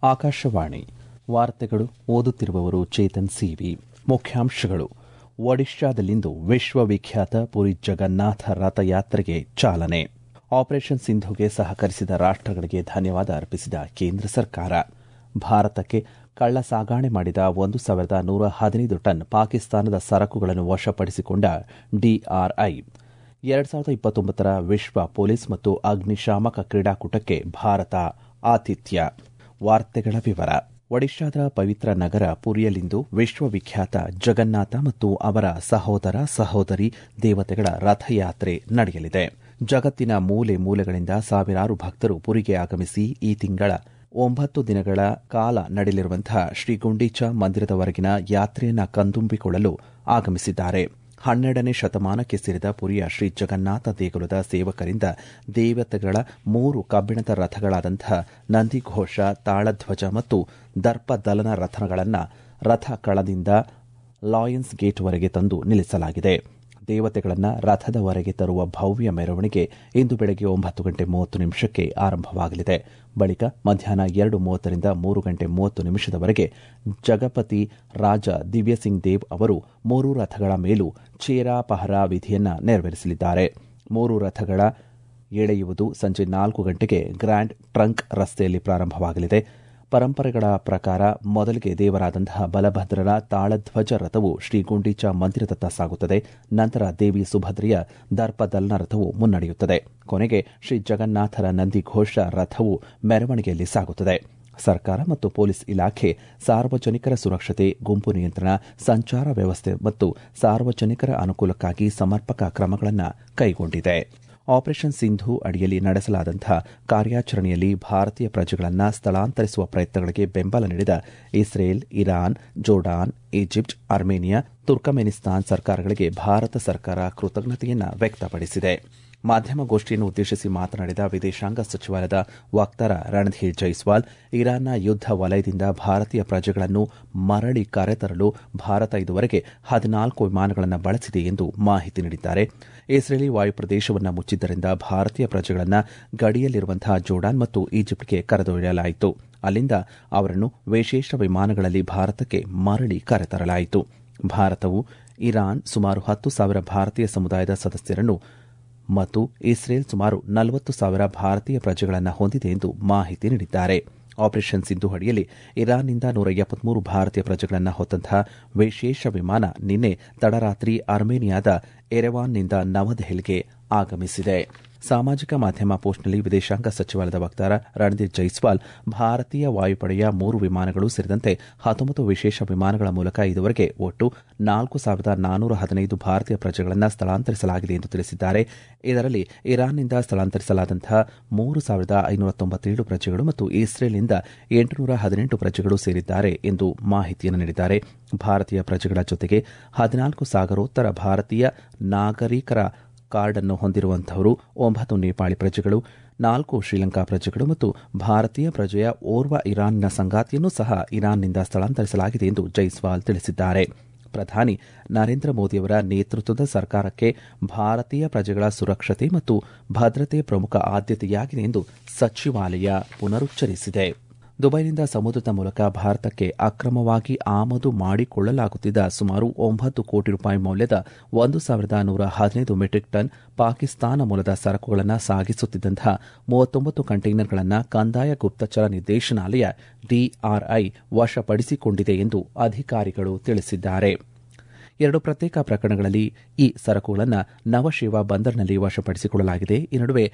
ಆಕಾಶವಾಣಿ ವಾರ್ತೆಗಳು ಓದುತ್ತಿರುವವರು ಚೇತನ್ ಸಿವಿ ಮುಖ್ಯಾಂಶಗಳು ಒಡಿಶಾದಲ್ಲಿಂದು ವಿಶ್ವವಿಖ್ಯಾತ ಪುರಿ ಜಗನ್ನಾಥ ರಥಯಾತ್ರೆಗೆ ಚಾಲನೆ ಆಪರೇಷನ್ ಸಿಂಧುಗೆ ಸಹಕರಿಸಿದ ರಾಷ್ಟಗಳಿಗೆ ಧನ್ಯವಾದ ಅರ್ಪಿಸಿದ ಕೇಂದ್ರ ಸರ್ಕಾರ ಭಾರತಕ್ಕೆ ಕಳ್ಳ ಸಾಗಾಣೆ ಮಾಡಿದ ಒಂದು ಸಾವಿರದ ನೂರ ಹದಿನೈದು ಟನ್ ಪಾಕಿಸ್ತಾನದ ಸರಕುಗಳನ್ನು ವಶಪಡಿಸಿಕೊಂಡ ಡಿಆರ್ಐ ಎರಡು ಸಾವಿರದ ಇಪ್ಪತ್ತೊಂಬತ್ತರ ವಿಶ್ವ ಪೊಲೀಸ್ ಮತ್ತು ಅಗ್ನಿಶಾಮಕ ಕ್ರೀಡಾಕೂಟಕ್ಕೆ ಭಾರತ ಆತಿಥ್ಯ ವಾರ್ತೆಗಳ ವಿವರ ಒಡಿಶಾದ ಪವಿತ್ರ ನಗರ ಪುರಿಯಲ್ಲಿಂದು ವಿಶ್ವವಿಖ್ಯಾತ ಜಗನ್ನಾಥ ಮತ್ತು ಅವರ ಸಹೋದರ ಸಹೋದರಿ ದೇವತೆಗಳ ರಥಯಾತ್ರೆ ನಡೆಯಲಿದೆ ಜಗತ್ತಿನ ಮೂಲೆ ಮೂಲೆಗಳಿಂದ ಸಾವಿರಾರು ಭಕ್ತರು ಪುರಿಗೆ ಆಗಮಿಸಿ ಈ ತಿಂಗಳ ಒಂಬತ್ತು ದಿನಗಳ ಕಾಲ ನಡೆಯಲಿರುವಂತಹ ಶ್ರೀ ಗುಂಡೀಚ ಮಂದಿರದವರೆಗಿನ ಯಾತ್ರೆಯನ್ನ ಕಂದುಂಬಿಕೊಳ್ಳಲು ಆಗಮಿಸಿದ್ದಾರೆ ಹನ್ನೆರಡನೇ ಶತಮಾನಕ್ಕೆ ಸೇರಿದ ಪುರಿಯ ಶ್ರೀ ಜಗನ್ನಾಥ ದೇಗುಲದ ಸೇವಕರಿಂದ ದೇವತೆಗಳ ಮೂರು ಕಬ್ಬಿಣದ ರಥಗಳಾದಂತಹ ನಂದಿಘೋಷ ತಾಳಧ್ವಜ ಮತ್ತು ದರ್ಪದಲನ ರಥಗಳನ್ನು ರಥ ಕಳದಿಂದ ಲಾಯನ್ಸ್ ಗೇಟ್ವರೆಗೆ ತಂದು ನಿಲ್ಲಿಸಲಾಗಿದೆ ದೇವತೆಗಳನ್ನು ರಥದವರೆಗೆ ತರುವ ಭವ್ಯ ಮೆರವಣಿಗೆ ಇಂದು ಬೆಳಗ್ಗೆ ಒಂಬತ್ತು ಗಂಟೆ ಮೂವತ್ತು ನಿಮಿಷಕ್ಕೆ ಆರಂಭವಾಗಲಿದೆ ಬಳಿಕ ಮಧ್ಯಾಹ್ನ ಎರಡು ಮೂವತ್ತರಿಂದ ಮೂರು ಗಂಟೆ ಮೂವತ್ತು ನಿಮಿಷದವರೆಗೆ ಜಗಪತಿ ರಾಜ ದಿವ್ಯಸಿಂಗ್ ದೇವ್ ಅವರು ಮೂರು ರಥಗಳ ಮೇಲೂ ಚೇರಾ ಪಹರಾ ವಿಧಿಯನ್ನ ನೆರವೇರಿಸಲಿದ್ದಾರೆ ಮೂರು ರಥಗಳ ಎಳೆಯುವುದು ಸಂಜೆ ನಾಲ್ಕು ಗಂಟೆಗೆ ಗ್ರ್ಯಾಂಡ್ ಟ್ರಂಕ್ ರಸ್ತೆಯಲ್ಲಿ ಪ್ರಾರಂಭವಾಗಲಿದೆ ಪರಂಪರೆಗಳ ಪ್ರಕಾರ ಮೊದಲಿಗೆ ದೇವರಾದಂತಹ ಬಲಭದ್ರರ ತಾಳಧ್ವಜ ರಥವು ಶ್ರೀ ಗುಂಡೀಚ ಮಂದಿರದತ್ತ ಸಾಗುತ್ತದೆ ನಂತರ ದೇವಿ ಸುಭದ್ರೆಯ ದರ್ಪದಲ್ನ ರಥವು ಮುನ್ನಡೆಯುತ್ತದೆ ಕೊನೆಗೆ ಶ್ರೀ ಜಗನ್ನಾಥರ ನಂದಿಘೋಷ ರಥವು ಮೆರವಣಿಗೆಯಲ್ಲಿ ಸಾಗುತ್ತದೆ ಸರ್ಕಾರ ಮತ್ತು ಪೊಲೀಸ್ ಇಲಾಖೆ ಸಾರ್ವಜನಿಕರ ಸುರಕ್ಷತೆ ಗುಂಪು ನಿಯಂತ್ರಣ ಸಂಚಾರ ವ್ಯವಸ್ಥೆ ಮತ್ತು ಸಾರ್ವಜನಿಕರ ಅನುಕೂಲಕ್ಕಾಗಿ ಸಮರ್ಪಕ ಕ್ರಮಗಳನ್ನು ಕೈಗೊಂಡಿದೆ ಆಪರೇಷನ್ ಸಿಂಧು ಅಡಿಯಲ್ಲಿ ನಡೆಸಲಾದಂತಹ ಕಾರ್ಯಾಚರಣೆಯಲ್ಲಿ ಭಾರತೀಯ ಪ್ರಜೆಗಳನ್ನು ಸ್ಥಳಾಂತರಿಸುವ ಪ್ರಯತ್ನಗಳಿಗೆ ಬೆಂಬಲ ನೀಡಿದ Israel Iran Jordan Egypt Armenia Turkmenistan ಸರ್ಕಾರಗಳಿಗೆ ಭಾರತ ಸರ್ಕಾರ ಕೃತಜ್ಞತೆಯನ್ನು ವ್ಯಕ್ತಪಡಿಸಿದೆ ಮಾಧ್ಯಮಗೋಷ್ಠಿಯನ್ನು ಉದ್ದೇಶಿಸಿ ಮಾತನಾಡಿದ ವಿದೇಶಾಂಗ ಸಚಿವಾಲಯದ ವಕ್ತಾರ ರಣಧೀರ್ ಜೈಸ್ವಾಲ್ ಇರಾನ್ನ ಯುದ್ದ ವಲಯದಿಂದ ಭಾರತೀಯ ಪ್ರಜೆಗಳನ್ನು ಮರಳಿ ಕರೆತರಲು ಭಾರತ ಇದುವರೆಗೆ ಹದಿನಾಲ್ಕು ವಿಮಾನಗಳನ್ನು ಬಳಸಿದೆ ಎಂದು ಮಾಹಿತಿ ನೀಡಿದ್ದಾರೆ ಇಸ್ರೇಲಿ ವಾಯುಪ್ರದೇಶವನ್ನು ಮುಚ್ಚಿದ್ದರಿಂದ ಭಾರತೀಯ ಪ್ರಜೆಗಳನ್ನು ಗಡಿಯಲ್ಲಿರುವಂತಹ ಜೋರ್ಡಾನ್ ಮತ್ತು ಈಜಿಪ್ಟ್ಗೆ ಕರೆದೊಯ್ಯಲಾಯಿತು ಅಲ್ಲಿಂದ ಅವರನ್ನು ವಿಶೇಷ ವಿಮಾನಗಳಲ್ಲಿ ಭಾರತಕ್ಕೆ ಮರಳಿ ಕರೆತರಲಾಯಿತು ಭಾರತವು ಇರಾನ್ ಸುಮಾರು ಹತ್ತು ಸಾವಿರ ಭಾರತೀಯ ಸಮುದಾಯದ ಸದಸ್ಯರನ್ನು ಮತ್ತು ಇಸ್ರೇಲ್ ಸುಮಾರು ನಲವತ್ತು ಸಾವಿರ ಭಾರತೀಯ ಪ್ರಜೆಗಳನ್ನು ಹೊಂದಿದೆ ಎಂದು ಮಾಹಿತಿ ನೀಡಿದ್ದಾರೆ ಆಪರೇಷನ್ ಸಿಂಧು ಅಡಿಯಲ್ಲಿ ಇರಾನ್ನಿಂದ ನೂರ ಎಪ್ಪತ್ಮೂರು ಭಾರತೀಯ ಪ್ರಜೆಗಳನ್ನು ಹೊತ್ತಂತಹ ವಿಶೇಷ ವಿಮಾನ ನಿನ್ನೆ ತಡರಾತ್ರಿ ಅರ್ಮೇನಿಯಾದ ಎರೆವಾನ್ನಿಂದ ನವದೆಹಲಿಗೆ ಆಗಮಿಸಿದೆ ಸಾಮಾಜಿಕ ಮಾಧ್ಯಮ ಪೋಸ್ಟ್ನಲ್ಲಿ ವಿದೇಶಾಂಗ ಸಚಿವಾಲಯದ ವಕ್ತಾರ ರಣದೀಪ್ ಜೈಸ್ವಾಲ್ ಭಾರತೀಯ ವಾಯುಪಡೆಯ ಮೂರು ವಿಮಾನಗಳು ಸೇರಿದಂತೆ ಹತ್ತೊಂಬತ್ತು ವಿಶೇಷ ವಿಮಾನಗಳ ಮೂಲಕ ಇದುವರೆಗೆ ಒಟ್ಟು ನಾಲ್ಕು ಸಾವಿರದ ನಾನೂರ ಹದಿನೈದು ಭಾರತೀಯ ಪ್ರಜೆಗಳನ್ನು ಸ್ಥಳಾಂತರಿಸಲಾಗಿದೆ ಎಂದು ತಿಳಿಸಿದ್ದಾರೆ ಇದರಲ್ಲಿ ಇರಾನ್ನಿಂದ ಸ್ಥಳಾಂತರಿಸಲಾದಂತಹ ಮೂರು ಸಾವಿರದ ಐನೂರ ತೊಂಬತ್ತೇಳು ಪ್ರಜೆಗಳು ಮತ್ತು ಇಸ್ರೇಲ್ನಿಂದ ಎಂಟುನೂರ ಹದಿನೆಂಟು ಪ್ರಜೆಗಳು ಸೇರಿದ್ದಾರೆ ಎಂದು ಮಾಹಿತಿಯನ್ನು ನೀಡಿದ್ದಾರೆ ಭಾರತೀಯ ಪ್ರಜೆಗಳ ಜೊತೆಗೆ ಹದಿನಾಲ್ಕು ಸಾಗರೋತ್ತರ ಭಾರತೀಯ ನಾಗರಿಕರ ಕಾರ್ಡ್ ಅನ್ನು ಹೊಂದಿರುವಂತಹವರು ಒಂಬತ್ತು ನೇಪಾಳಿ ಪ್ರಜೆಗಳು ನಾಲ್ಕು ಶ್ರೀಲಂಕಾ ಪ್ರಜೆಗಳು ಮತ್ತು ಭಾರತೀಯ ಪ್ರಜೆಯ ಓರ್ವ ಇರಾನ್ನ ಸಂಗಾತಿಯನ್ನು ಸಹ ಇರಾನ್ನಿಂದ ಸ್ಥಳಾಂತರಿಸಲಾಗಿದೆ ಎಂದು ಜೈಸ್ವಾಲ್ ತಿಳಿಸಿದ್ದಾರೆ ಪ್ರಧಾನಿ ನರೇಂದ್ರ ಮೋದಿಯವರ ನೇತೃತ್ವದ ಸರ್ಕಾರಕ್ಕೆ ಭಾರತೀಯ ಪ್ರಜೆಗಳ ಸುರಕ್ಷತೆ ಮತ್ತು ಭದ್ರತೆ ಪ್ರಮುಖ ಆದ್ಯತೆಯಾಗಿದೆ ಎಂದು ಸಚಿವಾಲಯ ಪುನರುಚ್ಚರಿಸಿದೆ ದುಬೈನಿಂದ ಸಮುದ್ರದ ಮೂಲಕ ಭಾರತಕ್ಕೆ ಅಕ್ರಮವಾಗಿ ಆಮದು ಮಾಡಿಕೊಳ್ಳಲಾಗುತ್ತಿದ್ದ ಸುಮಾರು ಒಂಬತ್ತು ಕೋಟಿ ರೂಪಾಯಿ ಮೌಲ್ಯದ ಒಂದು ಸಾವಿರದ ನೂರ ಹದಿನೈದು ಮೆಟ್ರಿಕ್ ಟನ್ ಪಾಕಿಸ್ತಾನ ಮೂಲದ ಸರಕುಗಳನ್ನು ಸಾಗಿಸುತ್ತಿದ್ದಂತಹ ಮೂವತ್ತೊಂಬತ್ತು ಕಂಟೈನರ್ಗಳನ್ನು ಕಂದಾಯ ಗುಪ್ತಚರ ನಿರ್ದೇಶನಾಲಯ ಡಿಆರ್ಐ ವಶಪಡಿಸಿಕೊಂಡಿದೆ ಎಂದು ಅಧಿಕಾರಿಗಳು ತಿಳಿಸಿದ್ದಾರೆ ಎರಡು ಪ್ರತ್ಯೇಕ ಪ್ರಕರಣಗಳಲ್ಲಿ ಈ ಸರಕುಗಳನ್ನು ನವಶೇವಾ ಬಂದರ್ನಲ್ಲಿ ವಶಪಡಿಸಿಕೊಳ್ಳಲಾಗಿದೆ ಈ ನಡುವೆ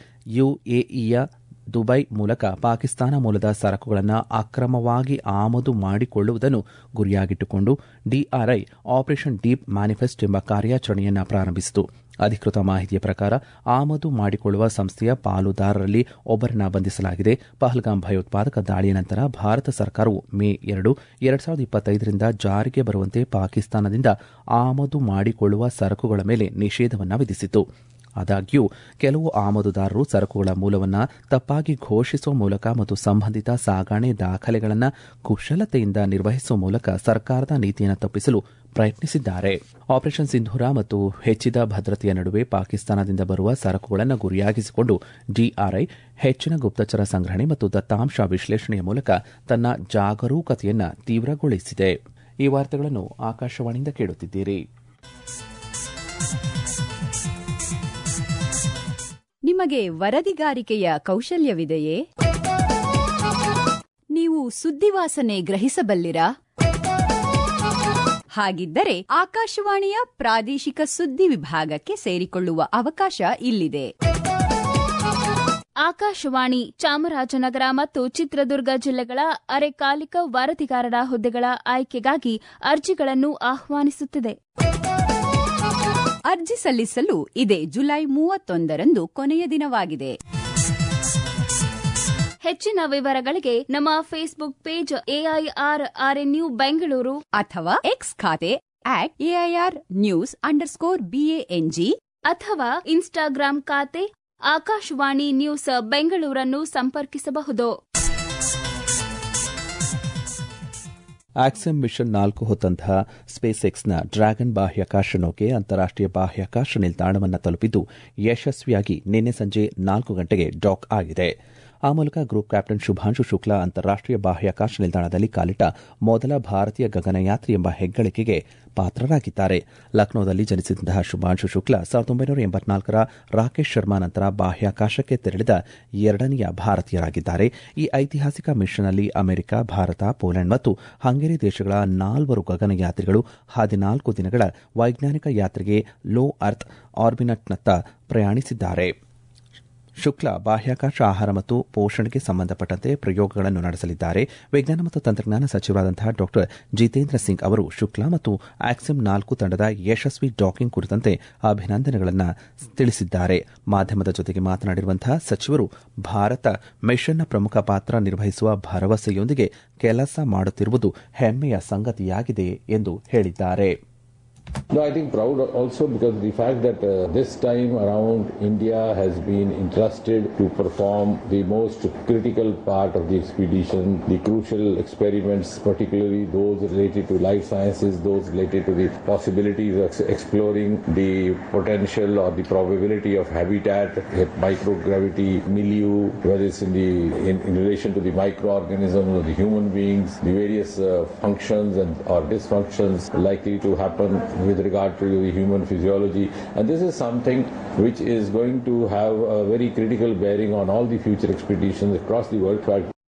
ಯುಎಇಯ ದುಬೈ ಮೂಲಕ ಪಾಕಿಸ್ತಾನ ಮೂಲದ ಸರಕುಗಳನ್ನು ಅಕ್ರಮವಾಗಿ ಆಮದು ಮಾಡಿಕೊಳ್ಳುವುದನ್ನು ಗುರಿಯಾಗಿಟ್ಟುಕೊಂಡು ಡಿಆರ್ಐ ಆಪರೇಷನ್ ಡೀಪ್ ಮ್ಯಾನಿಫೆಸ್ಟ್ ಎಂಬ ಕಾರ್ಯಾಚರಣೆಯನ್ನು ಪ್ರಾರಂಭಿಸಿತು ಅಧಿಕೃತ ಮಾಹಿತಿಯ ಪ್ರಕಾರ ಆಮದು ಮಾಡಿಕೊಳ್ಳುವ ಸಂಸ್ಥೆಯ ಪಾಲುದಾರರಲ್ಲಿ ಒಬ್ಬರನ್ನ ಬಂಧಿಸಲಾಗಿದೆ ಪಹಲ್ಗಾಮ್ ಭಯೋತ್ಪಾದಕ ದಾಳಿಯ ನಂತರ ಭಾರತ ಸರ್ಕಾರವು ಮೇ ಎರಡು ಎರಡ್ ಸಾವಿರದ ಇಪ್ಪತ್ತೈದರಿಂದ ಜಾರಿಗೆ ಬರುವಂತೆ ಪಾಕಿಸ್ತಾನದಿಂದ ಆಮದು ಮಾಡಿಕೊಳ್ಳುವ ಸರಕುಗಳ ಮೇಲೆ ನಿಷೇಧವನ್ನು ವಿಧಿಸಿತು ಆದಾಗ್ಯೂ ಕೆಲವು ಆಮದುದಾರರು ಸರಕುಗಳ ಮೂಲವನ್ನು ತಪ್ಪಾಗಿ ಘೋಷಿಸುವ ಮೂಲಕ ಮತ್ತು ಸಂಬಂಧಿತ ಸಾಗಣೆ ದಾಖಲೆಗಳನ್ನು ಕುಶಲತೆಯಿಂದ ನಿರ್ವಹಿಸುವ ಮೂಲಕ ಸರ್ಕಾರದ ನೀತಿಯನ್ನು ತಪ್ಪಿಸಲು ಪ್ರಯತ್ನಿಸಿದ್ದಾರೆ ಆಪರೇಷನ್ ಸಿಂಧೂರ ಮತ್ತು ಹೆಚ್ಚಿದ ಭದ್ರತೆಯ ನಡುವೆ ಪಾಕಿಸ್ತಾನದಿಂದ ಬರುವ ಸರಕುಗಳನ್ನು ಗುರಿಯಾಗಿಸಿಕೊಂಡು ಡಿಆರ್ಐ ಹೆಚ್ಚಿನ ಗುಪ್ತಚರ ಸಂಗ್ರಹಣೆ ಮತ್ತು ದತ್ತಾಂಶ ವಿಶ್ಲೇಷಣೆಯ ಮೂಲಕ ತನ್ನ ಜಾಗರೂಕತೆಯನ್ನು ತೀವ್ರಗೊಳಿಸಿದೆ ಈ ವಾರ್ತೆಗಳನ್ನು ಆಕಾಶವಾಣಿಯಿಂದ ಕೇಳುತ್ತಿದ್ದೀರಿ ನಿಮಗೆ ವರದಿಗಾರಿಕೆಯ ಕೌಶಲ್ಯವಿದೆಯೇ ನೀವು ಸುದ್ದಿವಾಸನೆ ಗ್ರಹಿಸಬಲ್ಲಿರಾ ಹಾಗಿದ್ದರೆ ಆಕಾಶವಾಣಿಯ ಪ್ರಾದೇಶಿಕ ಸುದ್ದಿ ವಿಭಾಗಕ್ಕೆ ಸೇರಿಕೊಳ್ಳುವ ಅವಕಾಶ ಇಲ್ಲಿದೆ ಆಕಾಶವಾಣಿ ಚಾಮರಾಜನಗರ ಮತ್ತು ಚಿತ್ರದುರ್ಗ ಜಿಲ್ಲೆಗಳ ಅರೆಕಾಲಿಕ ವರದಿಗಾರರ ಹುದ್ದೆಗಳ ಆಯ್ಕೆಗಾಗಿ ಅರ್ಜಿಗಳನ್ನು ಆಹ್ವಾನಿಸುತ್ತಿದೆ ಅರ್ಜಿ ಸಲ್ಲಿಸಲು ಇದೇ ಜುಲೈ ಮೂವತ್ತೊಂದರಂದು ಕೊನೆಯ ದಿನವಾಗಿದೆ ಹೆಚ್ಚಿನ ವಿವರಗಳಿಗೆ ನಮ್ಮ Facebook page AIR RNU Bengaluru ಅಥವಾ ಎಕ್ಸ್ ಖಾತೆ at AIR news underscore B A N G ಅಥವಾ ಇನ್ಸ್ಟಾಗ್ರಾಂ ಖಾತೆ ಆಕಾಶವಾಣಿ ನ್ಯೂಸ್ ಬೆಂಗಳೂರನ್ನು ಸಂಪರ್ಕಿಸಬಹುದು ಆಕ್ಸಮ್ ಮಿಷನ್ ನಾಲ್ಕು ಹೊತ್ತಂತಹ ಸ್ಪೇಸ್ ಎಕ್ಸ್ನ ಡ್ರ್ಯಾಗನ್ ಬಾಹ್ಯಾಕಾಶ ನೌಕೆ ಅಂತಾರಾಷ್ಟೀಯ ಬಾಹ್ಯಾಕಾಶ ನಿಲ್ದಾಣವನ್ನು ತಲುಪಿದ್ದು ಯಶಸ್ವಿಯಾಗಿ ನಿನ್ನೆ ಸಂಜೆ ನಾಲ್ಕು ಗಂಟೆಗೆ ಡಾಕ್ ಆಗಿದೆ ಆ ಮೂಲಕ ಗ್ರೂಪ್ ಕ್ಯಾಪ್ಟನ್ ಶುಭಾಂಶು ಶುಕ್ಲಾ ಅಂತಾರಾಷ್ಟೀಯ ಬಾಹ್ಯಾಕಾಶ ನಿಲ್ದಾಣದಲ್ಲಿ ಕಾಲಿಟ್ಟ ಮೊದಲ ಭಾರತೀಯ ಗಗನಯಾತ್ರಿ ಎಂಬ ಹೆಗ್ಗಳಿಕೆಗೆ ಪಾತ್ರರಾಗಿದ್ದಾರೆ ಲಕ್ನೋದಲ್ಲಿ ಜನಿಸಿದಂತಹ ಶುಭಾಂಶು ಶುಕ್ಲಾ ಸಾವಿರದ ಒಂಬೈನೂರ ಎಂಬತ್ನಾಲ್ಕರ ರಾಕೇಶ್ ಶರ್ಮಾ ನಂತರ ಬಾಹ್ಯಾಕಾಶಕ್ಕೆ ತೆರಳಿದ ಎರಡನೆಯ ಭಾರತೀಯರಾಗಿದ್ದಾರೆ ಈ ಐತಿಹಾಸಿಕ ಮಿಷನ್ನಲ್ಲಿ ಅಮೆರಿಕ ಭಾರತ ಪೋಲೆಂಡ್ ಮತ್ತು ಹಂಗೇರಿ ದೇಶಗಳ ನಾಲ್ವರು ಗಗನಯಾತ್ರಿಗಳು ಹದಿನಾಲ್ಕು ದಿನಗಳ ವೈಜ್ಞಾನಿಕ ಯಾತ್ರೆಗೆ ಲೋ ಅರ್ತ್ ಆರ್ಬಿನಟ್ನತ್ತ ಪ್ರಯಾಣಿಸಿದ್ದಾರೆ ಶುಕ್ಲಾ ಬಾಹ್ಯಾಕಾಶ ಆಹಾರ ಮತ್ತು ಪೋಷಣೆಗೆ ಸಂಬಂಧಪಟ್ಟಂತೆ ಪ್ರಯೋಗಗಳನ್ನು ನಡೆಸಲಿದ್ದಾರೆ ವಿಜ್ಞಾನ ಮತ್ತು ತಂತ್ರಜ್ಞಾನ ಸಚಿವರಾದಂತಹ ಡಾ ಜಿತೇಂದ್ರ ಸಿಂಗ್ ಅವರು ಶುಕ್ಲಾ ಮತ್ತು ಆಕ್ಸಿಮ್ ನಾಲ್ಕು ತಂಡದ ಯಶಸ್ವಿ ಡಾಕಿಂಗ್ ಕುರಿತಂತೆ ಅಭಿನಂದನೆಗಳನ್ನು ತಿಳಿಸಿದ್ದಾರೆ ಮಾಧ್ಯಮದ ಜೊತೆಗೆ ಮಾತನಾಡಿರುವಂತಹ ಸಚಿವರು ಭಾರತ ಮಿಷನ್ನ ಪ್ರಮುಖ ಪಾತ್ರ ನಿರ್ವಹಿಸುವ ಭರವಸೆಯೊಂದಿಗೆ ಕೆಲಸ ಮಾಡುತ್ತಿರುವುದು ಹೆಮ್ಮೆಯ ಸಂಗತಿಯಾಗಿದೆ ಎಂದು ಹೇಳಿದ್ದಾರೆ No, I think proud also because the fact that uh, this time around India has been entrusted to perform the most critical part of the expedition, the crucial experiments, particularly those related to life sciences, those related to the possibilities of ex- exploring the potential or the probability of habitat, at microgravity, milieu, whether it's in the in, in relation to the microorganisms or the human beings, the various uh, functions and or dysfunctions likely to happen with regard to the human physiology. And this is something which is going to have a very critical bearing on all the future expeditions across the world. So I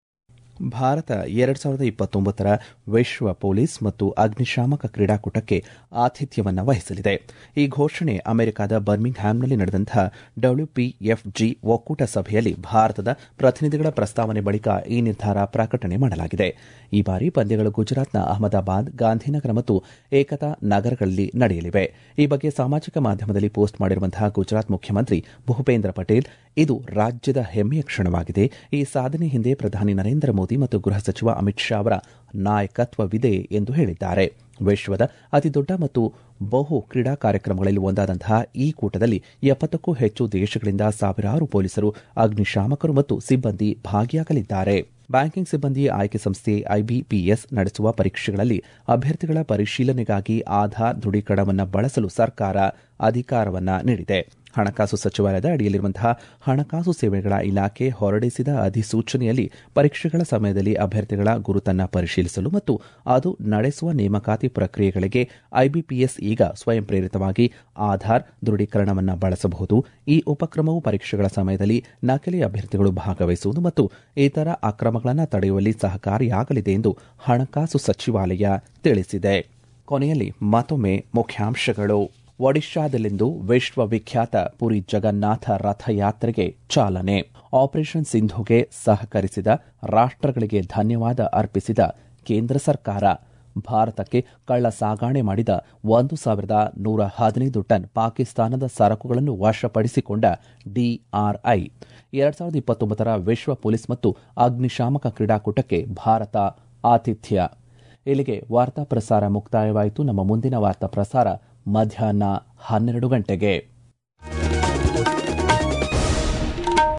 Bharat ಎರಡ್ ಸಾವಿರದ ಇಪ್ಪತ್ತೊಂಬತ್ತರ ವಿಶ್ವ police ಮತ್ತು ಅಗ್ನಿಶಾಮಕ ಕ್ರೀಡಾಕೂಟಕ್ಕೆ ಆತಿಥ್ಯವನ್ನು ವಹಿಸಲಿದೆ ಈ ಘೋಷಣೆ ಅಮೆರಿಕದ ಬರ್ಮಿಂಗ್ ಹ್ಯಾಮ್ನಲ್ಲಿ ನಡೆದಂತಹ ಡಬ್ಲ್ಯೂಪಿಎಫ್ಜಿ ಒಕ್ಕೂಟ ಸಭೆಯಲ್ಲಿ ಭಾರತದ ಪ್ರತಿನಿಧಿಗಳ ಪ್ರಸ್ತಾವನೆ ಬಳಿಕ ಈ ನಿರ್ಧಾರ ಪ್ರಕಟಣೆ ಮಾಡಲಾಗಿದೆ ಈ ಬಾರಿ ಪಂದ್ಯಗಳು ಗುಜರಾತ್ನ ಅಹಮದಾಬಾದ್ ಗಾಂಧಿನಗರ ಮತ್ತು ಏಕತಾ ನಗರಗಳಲ್ಲಿ ನಡೆಯಲಿವೆ ಈ ಬಗ್ಗೆ ಸಾಮಾಜಿಕ ಮಾಧ್ಯಮದಲ್ಲಿ ಪೋಸ್ಟ್ ಮಾಡಿರುವಂತಹ ಗುಜರಾತ್ ಮುಖ್ಯಮಂತ್ರಿ ಭೂಪೇಂದ್ರ ಪಟೇಲ್ ಇದು ರಾಜ್ಯದ ಹೆಮ್ಮೆಯ ಕ್ಷಣವಾಗಿದೆ ಈ ಸಾಧನೆ ಹಿಂದೆ ಪ್ರಧಾನಿ ನರೇಂದ್ರ ಮೋದಿ ಮತ್ತು ಗೃಹ ಸಚಿವ ಅಮಿತ್ ಶಾ ಅವರ ನಾಯಕತ್ವವಿದೆ ಎಂದು ಹೇಳಿದ್ದಾರೆ ವಿಶ್ವದ ಅತಿದೊಡ್ಡ ಮತ್ತು ಬಹು ಕ್ರೀಡಾ ಕಾರ್ಯಕ್ರಮಗಳಲ್ಲಿ ಒಂದಾದಂತಹ ಈ ಕೂಟದಲ್ಲಿ ಎಪ್ಪತ್ತಕ್ಕೂ ಹೆಚ್ಚು ದೇಶಗಳಿಂದ ಸಾವಿರಾರು ಪೊಲೀಸರು ಅಗ್ನಿಶಾಮಕರು ಮತ್ತು ಸಿಬ್ಬಂದಿ ಭಾಗಿಯಾಗಲಿದ್ದಾರೆ ಬ್ಯಾಂಕಿಂಗ್ ಸಿಬ್ಬಂದಿ ಆಯ್ಕೆ ಸಂಸ್ಥೆ ಐಬಿಪಿಎಸ್ ನಡೆಸುವ ಪರೀಕ್ಷೆಗಳಲ್ಲಿ ಅಭ್ಯರ್ಥಿಗಳ ಪರಿಶೀಲನೆಗಾಗಿ ಆಧಾರ್ ದೃಢೀಕರಣವನ್ನು ಬಳಸಲು ಸರ್ಕಾರ ಅಧಿಕಾರವನ್ನ ನೀಡಿದೆ ಹಣಕಾಸು ಸಚಿವಾಲಯದ ಅಡಿಯಲ್ಲಿರುವಂತಹ ಹಣಕಾಸು ಸೇವೆಗಳ ಇಲಾಖೆ ಹೊರಡಿಸಿದ ಅಧಿಸೂಚನೆಯಲ್ಲಿ ಪರೀಕ್ಷೆಗಳ ಸಮಯದಲ್ಲಿ ಅಭ್ಯರ್ಥಿಗಳ ಗುರುತನ್ನ ಪರಿಶೀಲಿಸಲು ಮತ್ತು ಅದು ನಡೆಸುವ ನೇಮಕಾತಿ ಪ್ರಕ್ರಿಯೆಗಳಿಗೆ ಐಬಿಪಿಎಸ್ ಈಗ ಸ್ವಯಂ ಪ್ರೇರಿತವಾಗಿ ಆಧಾರ್ ದೃಢೀಕರಣವನ್ನು ಬಳಸಬಹುದು ಈ ಉಪಕ್ರಮವು ಪರೀಕ್ಷೆಗಳ ಸಮಯದಲ್ಲಿ ನಕಲಿ ಅಭ್ಯರ್ಥಿಗಳು ಭಾಗವಹಿಸುವುದು ಮತ್ತು ಇತರ ಅಕ್ರಮಗಳನ್ನು ತಡೆಯುವಲ್ಲಿ ಸಹಕಾರಿಯಾಗಲಿದೆ ಎಂದು ಹಣಕಾಸು ಸಚಿವಾಲಯ ತಿಳಿಸಿದೆ ಕೊನೆಯಲ್ಲಿ ಮತ್ತೊಮ್ಮೆ ಮುಖ್ಯಾಂಶಗಳು ಒಡಿಶಾದಲ್ಲಿಂದು ವಿಶ್ವವಿಖ್ಯಾತ ಪುರಿ ಜಗನ್ನಾಥ ರಥಯಾತ್ರೆಗೆ ಚಾಲನೆ ಆಪರೇಷನ್ ಸಿಂಧುಗೆ ಸಹಕರಿಸಿದ ರಾಷ್ಟ್ರಗಳಿಗೆ ಧನ್ಯವಾದ ಅರ್ಪಿಸಿದ ಕೇಂದ್ರ ಸರ್ಕಾರ ಭಾರತಕ್ಕೆ ಕಳ್ಳ ಸಾಗಾಣೆ ಮಾಡಿದ ಒಂದು ಸಾವಿರದ ನೂರ ಹದಿನೈದು ಟನ್ ಪಾಕಿಸ್ತಾನದ ಸರಕುಗಳನ್ನು ವಶಪಡಿಸಿಕೊಂಡ ಡಿಆರ್ಐ ಎರಡ್ ಸಾವಿರದ ಇಪ್ಪತ್ತೊಂಬತ್ತರ ವಿಶ್ವ ಪೊಲೀಸ್ ಮತ್ತು ಅಗ್ನಿಶಾಮಕ ಕ್ರೀಡಾಕೂಟಕ್ಕೆ ಭಾರತ ಆತಿಥ್ಯ ಇಲ್ಲಿಗೆ ವಾರ್ತಾ ಪ್ರಸಾರ ಮುಕ್ತಾಯವಾಯಿತು ನಮ್ಮ ಮುಂದಿನ ವಾರ್ತಾ ಪ್ರಸಾರ ಮಧ್ಯಾಹ್ನ ಹನ್ನೆರಡು ಗಂಟೆಗೆ